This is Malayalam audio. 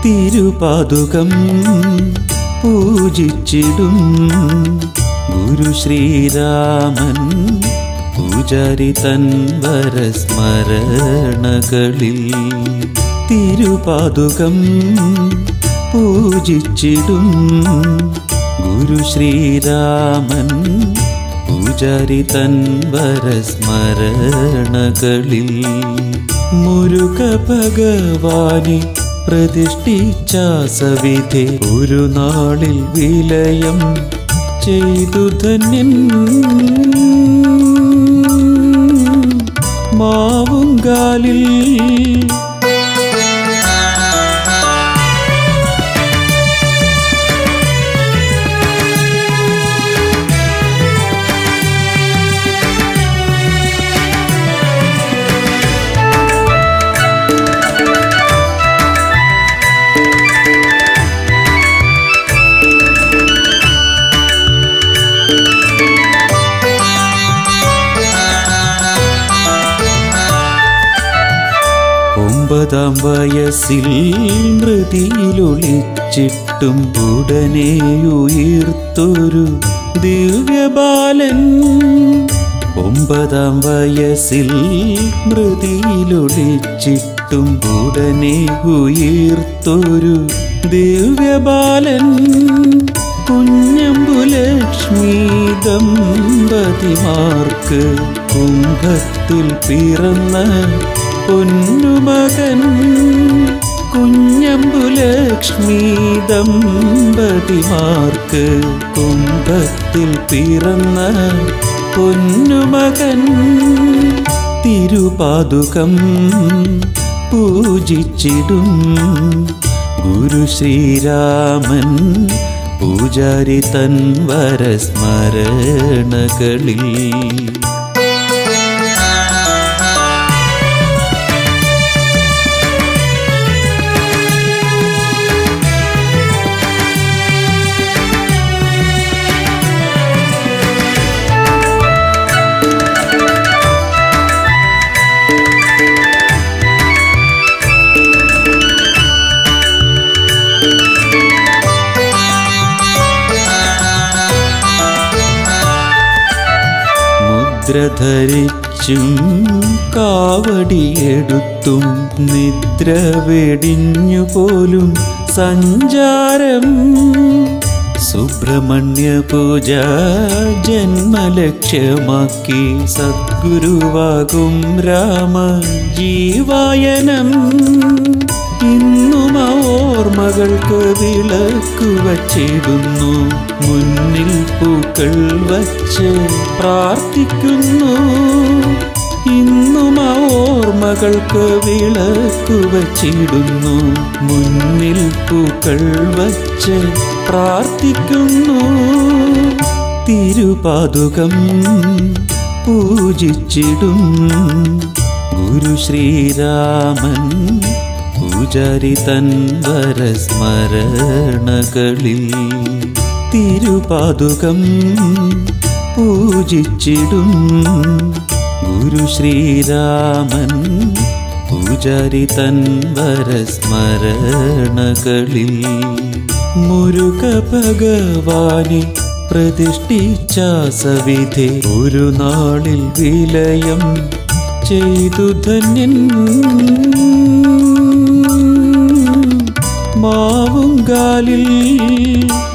തിരുപാതുകം പൂജിച്ചിടും ഗുരു ശ്രീരാമൻ പൂജാരി തൻ വരസ്മരണകളിൽ തിരുപാതുകം പൂജിച്ചിടും ഗുരു ശ്രീരാമൻ പൂജാരി തൻ വരസ്മരണകളിൽ മുരുക ഭഗവാനെ പ്രതിഷ്ഠിച്ച സവിധെ ഒരു നാളിൽ വിലയം ചെയ്തു ധന്യൻ മാവുങ്കാലിൽ ഒമ്പതാം വയസ്സിൽ മൃതിയിലൊളിച്ചിട്ടും ഉടനെ ഉയർത്തൊരു ദിവ്യബാലൻ ഒമ്പതാം വയസ്സിൽ മൃതിയിലൊളിച്ചിട്ടും ഉടനെ ഉയർത്തൊരു ദിവ്യബാലൻ കുഞ്ഞമ്പുലക്ഷ്മി ദമ്പതിമാർക്ക് കുംഭത്തിൽ പിറന്ന പൊന്നുമകൻ കുഞ്ഞമ്പുലക്ഷ്മി ദമ്പതിമാർക്ക് കുംഭത്തിൽ പിറന്ന പൊന്നുമകൻ തിരുപാതുകം പൂജിച്ചിടും ഗുരു ശ്രീരാമൻ പൂജാരി തൻ വരസ്മരണകളിൽ മുദ്ര ധരിച്ചും കാവടിയെടുത്തും നിദ്ര വെടിഞ്ഞു പോലും സഞ്ചാരം സുബ്രഹ്മണ്യ പൂജ ജന്മലക്ഷ്യമാക്കി സദ്ഗുരുവാകും രാമ ജീവായനം ഇന്നും ആ ഓർമ്മകൾക്ക് വിളക്കു വച്ചിടുന്നു മുന്നിൽ പൂക്കൾ വച്ച് പ്രാർത്ഥിക്കുന്നു ഇന്നും ആ ഓർമ്മകൾക്ക് വിളക്കു വച്ചിടുന്നു മുന്നിൽ പൂക്കൾ വച്ച് പ്രാർത്ഥിക്കുന്നു തിരുപാതുകം പൂജിച്ചിടും ഗുരു ശ്രീരാമൻ പൂജാരി തൻ വരസ്മരണകളിൽ തിരുപാതുകം പൂജിച്ചിടും ഗുരു ശ്രീരാമൻ പൂജാരി തൻ വരസ്മരണകളിൽ മുരുക ഭഗവാനെ പ്രതിഷ്ഠിച്ച സവിധെ ഒരു നാളിൽ വിലയം ചെയ്തു ധന്യൻ മാവുങ്കാലിൽ